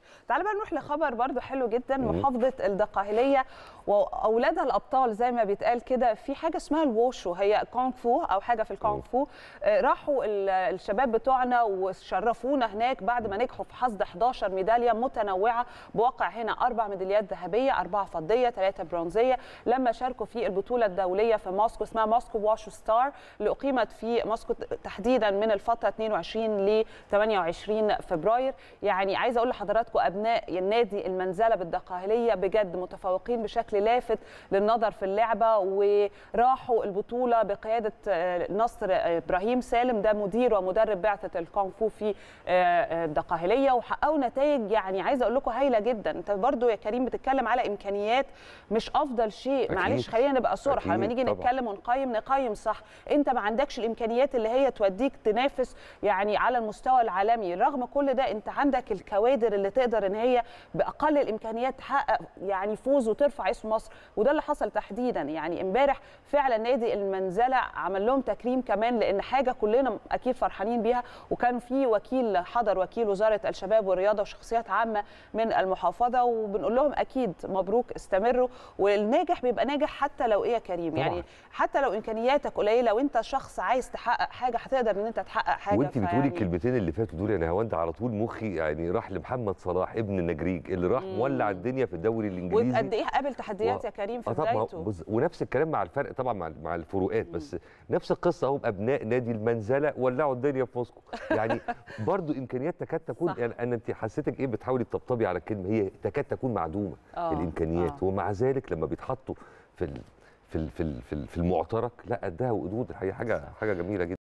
تعال بقى نروح لخبر برضو حلو جدا مم. محافظه الدقهليه واولادها الابطال زي ما بيتقال كده في حاجه اسمها الووشو هي كونغ فو او حاجه في الكونغ فو آه، راحوا ال- الشباب بتوعنا وشرفونا هناك بعد ما نجحوا في حصد 11 ميداليه متنوعه بواقع هنا اربع ميداليات ذهبيه اربعه فضيه ثلاثه برونزيه لما شاركوا في البطوله الدوليه في موسكو اسمها موسكو واشو ستار اللي اقيمت في موسكو تحديدا من الفتره 22 ل 28 فبراير يعني عايزه اقول لحضراتكم ابناء النادي المنزله بالدقهليه بجد متفوقين بشكل لافت للنظر في اللعبه وراحوا البطوله بقياده آه، نصر آه، ابراهيم سالم ده مدير ومدرب بعثه الكونغ فو في آه، آه، الدقهليه وحققوا نتائج يعني عايزه اقول لكم هايله جدا انت برضو يا كريم بتتكلم على امكانيات مش افضل شيء أكيد. معلش خلينا نبقى صراحه لما أكيد نيجي طبعاً. نتكلم ونقيم نقيم صح انت ما عندكش الامكانيات اللي هي توديك تنافس يعني على المستوى العالمي رغم كل ده انت عندك الكوادر اللي تقدر ان هي باقل الامكانيات تحقق يعني فوز وترفع اسم مصر وده اللي حصل تحديدا يعني امبارح فعلا نادي المنزله عمل لهم تكريم كمان لان حاجه كلنا اكيد فرحانين بيها وكان في وكيل حضر وكيل وزاره الشباب والرياضه وشخصيات عامه من المحافظه وبنقول لهم اكيد مبروك استمروا والناجح بيبقى ناجح حتى لو ايه يا كريم طبعاً. يعني حتى لو امكانياتك قليله وانت شخص عايز تحقق حاجه هتقدر ان انت تحقق حاجه وانت بتقولي فيعني- الكلمتين اللي فاتوا دول انا هوند على طول مخي يعني راح لمحمد صلاح ابن النجريج اللي راح مم. مولع الدنيا في الدوري الانجليزي وقد ايه قابل تحديات و- يا كريم في آه طبعا بدايته بص- ونفس الكلام مع الفرق طبعا مع مع الفروقات بس نفس القصه اهم ابناء نادي المنزله ولعوا الدنيا في موسكو يعني برضو امكانيات تكاد تكون صح. يعني انا انت حسيتك ايه بتحاولي تطبطبي على الكلمه هي تكاد تكون معدومه آه، الامكانيات آه. ومع ذلك لما بيتحطوا في ال- في ال- في ال- في ال- في المعترك لا قدها وقدود الحقيقه حاجه حاجه جميله جدا